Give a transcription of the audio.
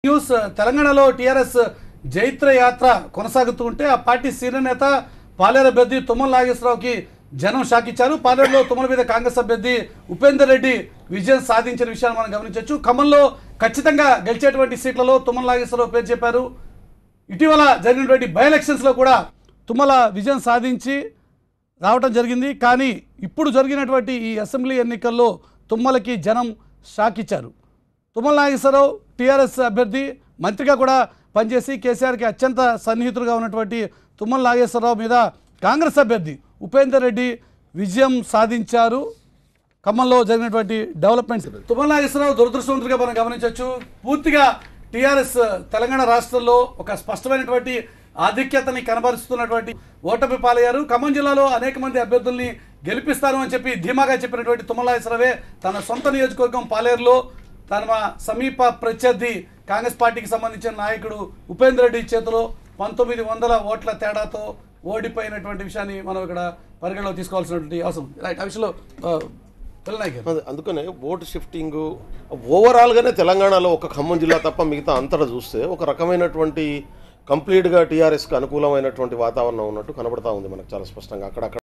News తెలంగాణలో TRS జైత్ర యాత్ర కొనసాగుతూ ఉంటే ఆ పార్టీ సీనియర్ నేత పాలేరు అభ్యర్థి తుమ్మల నాగేశ్వరరావుకి జనం షాక్ ఇచ్చారు పాలేరులో తుమ్మల మీద కాంగ్రెస్ అభ్యర్థి ఉపేందర్ రెడ్డి విజయం సాధించిన విషయాన్ని మనం గమనించవచ్చు ఖమ్మంలో ఖచ్చితంగా గెలిచేటువంటి సీట్లలో తుమ్మల నాగేశ్వరరావు పేరు చెప్పారు ఇటీవల జరిగినటువంటి బై ఎలక్షన్స్లో కూడా తుమ్మల విజయం సాధించి రావటం జరిగింది కానీ ఇప్పుడు జరిగినటువంటి ఈ అసెంబ్లీ ఎన్నికల్లో తుమ్మలకి జనం షాక్ ఇచ్చారు తుమ్మల నాగేశ్వరరావు టీఆర్ఎస్ అభ్యర్థి మంత్రిగా కూడా పనిచేసి కేసీఆర్కి అత్యంత సన్నిహితులుగా ఉన్నటువంటి తుమ్మల నాగేశ్వరరావు మీద కాంగ్రెస్ అభ్యర్థి ఉపేందర్ రెడ్డి విజయం సాధించారు ఖమ్మంలో జరిగినటువంటి డెవలప్మెంట్స్ తుమ్మల నాగేశ్వరరావు దురదృష్టవంతులుగా మనం గమనించవచ్చు పూర్తిగా టీఆర్ఎస్ తెలంగాణ రాష్ట్రంలో ఒక స్పష్టమైనటువంటి ఆధిక్యతని కనబరుస్తున్నటువంటి ఓటమి పాలయ్యారు ఖమ్మం జిల్లాలో అనేక మంది అభ్యర్థుల్ని గెలిపిస్తారు అని చెప్పి ధీమాగా చెప్పినటువంటి తుమ్మల నాగేశ్వరరావే తన సొంత నియోజకవర్గం పాలేరులో తన సమీప ప్రత్యర్థి కాంగ్రెస్ పార్టీకి సంబంధించిన నాయకుడు ఉపేందర్ రెడ్డి చేతిలో పంతొమ్మిది వందల ఓట్ల తేడాతో ఓడిపోయినటువంటి విషయాన్ని మనం ఇక్కడ పరిగణలో తీసుకోవాల్సినటువంటి అవసరం ఉంది. రైట్ ఆ విషయంలో ఆ, పిల్లనాయక్ గారు అదే అందుకనే ఓటు షిఫ్టింగ్ ఓవరాల్గానే తెలంగాణలో ఒక ఖమ్మం జిల్లా తప్ప మిగతా అంతటా చూస్తే ఒక రకమైనటువంటి కంప్లీట్గా టీఆర్ఎస్కి అనుకూలమైనటువంటి వాతావరణం ఉన్నట్టు కనబడతా ఉంది మనకు చాలా స్పష్టంగా అక్కడక్కడ